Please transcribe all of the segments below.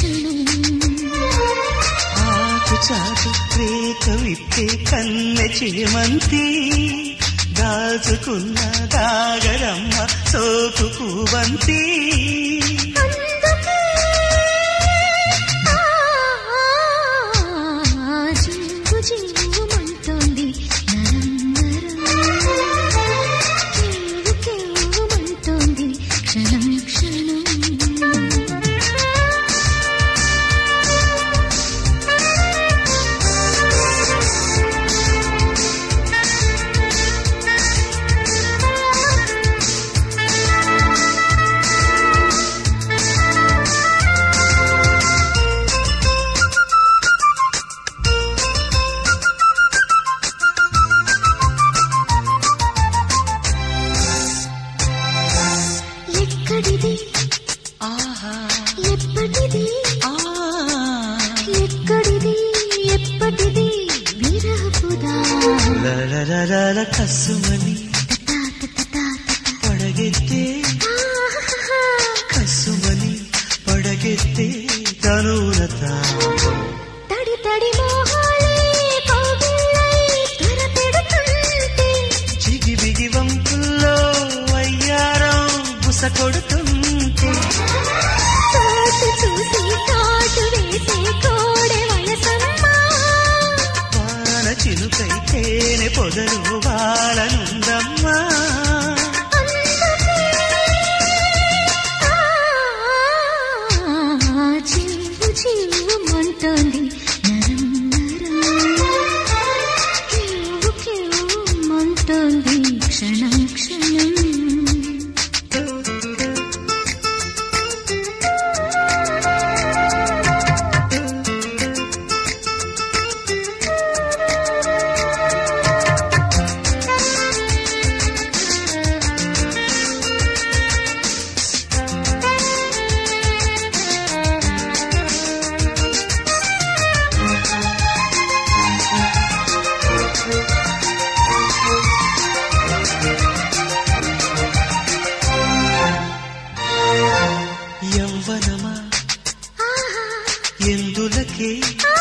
క్షణం ఆకు చాటు రేఖ విప్పే కన్నె చేమంతి దాచుకున్న దాగరమ్మ సోకు పూవంతి అందుకే ఆ జీవు జీవుమంటోంది నరం నరం కేవు కేవుమంటోంది క్షణం క్షణం ఎక్కడిది ఆహా ఎప్పటిది ఆ ఎక్కడిది ఎప్పటిది విరహపుదా లలలలల కసుమని పడగెత్తే కసుమని పడగెత్తే తనుల తాపం తడి తడి మోహాలే కౌగిళ్ళై త్వరపెడుతుంటే చిగి బిగి వంపుల్లో అయ్యారం బుస కొడుతుంటే తోటి చూసి కాటు వేసే కోడె వయసమ్మా వాన చిలుకై తేనె పొదలు వాళనుందమ్మా ఆ జీవు జీవుమంటోంది నరం నరం కేవు కేవుమంటోంది క్షణం క్షణం యవ్వనమా ఎందులకే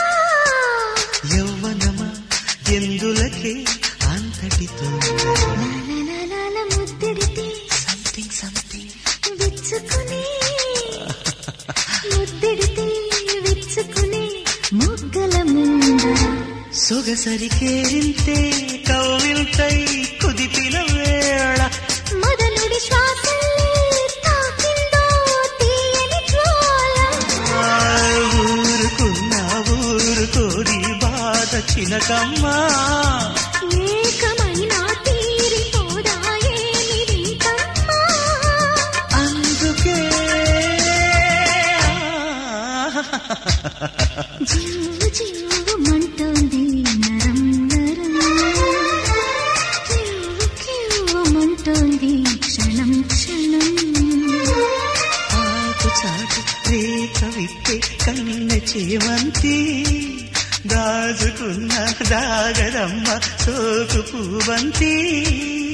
యవ్వనమా ఎందులకే అంతటితో లాలాలాల ముద్దిడితే సంథింగ్ సంథింగ్ విచ్చుకుని ముద్దిడితే విచ్చుకుని మొగ్గల ముందర సొగసరికేరింతే కౌవిల్తై కుదిపిన వేళ మొదలుడి శ్వాసల్లే తాకిందో తీయని జ్వాల ఆ ఊరుకున్న ఊరుకోరి బాధ చిలకమ్మా ఏకమైన తీరిపోదాయే నిరింకమ్మా అందుకే జీవు జీవుమంటోంది నరం నరం కేవు కేవుమంటోంది క్షణం క్షణం ఆకు చాటు రేఖ విప్పే కన్నె చేమంతి దాచుకున్న దాగరమ్మ సోకు పూవంతి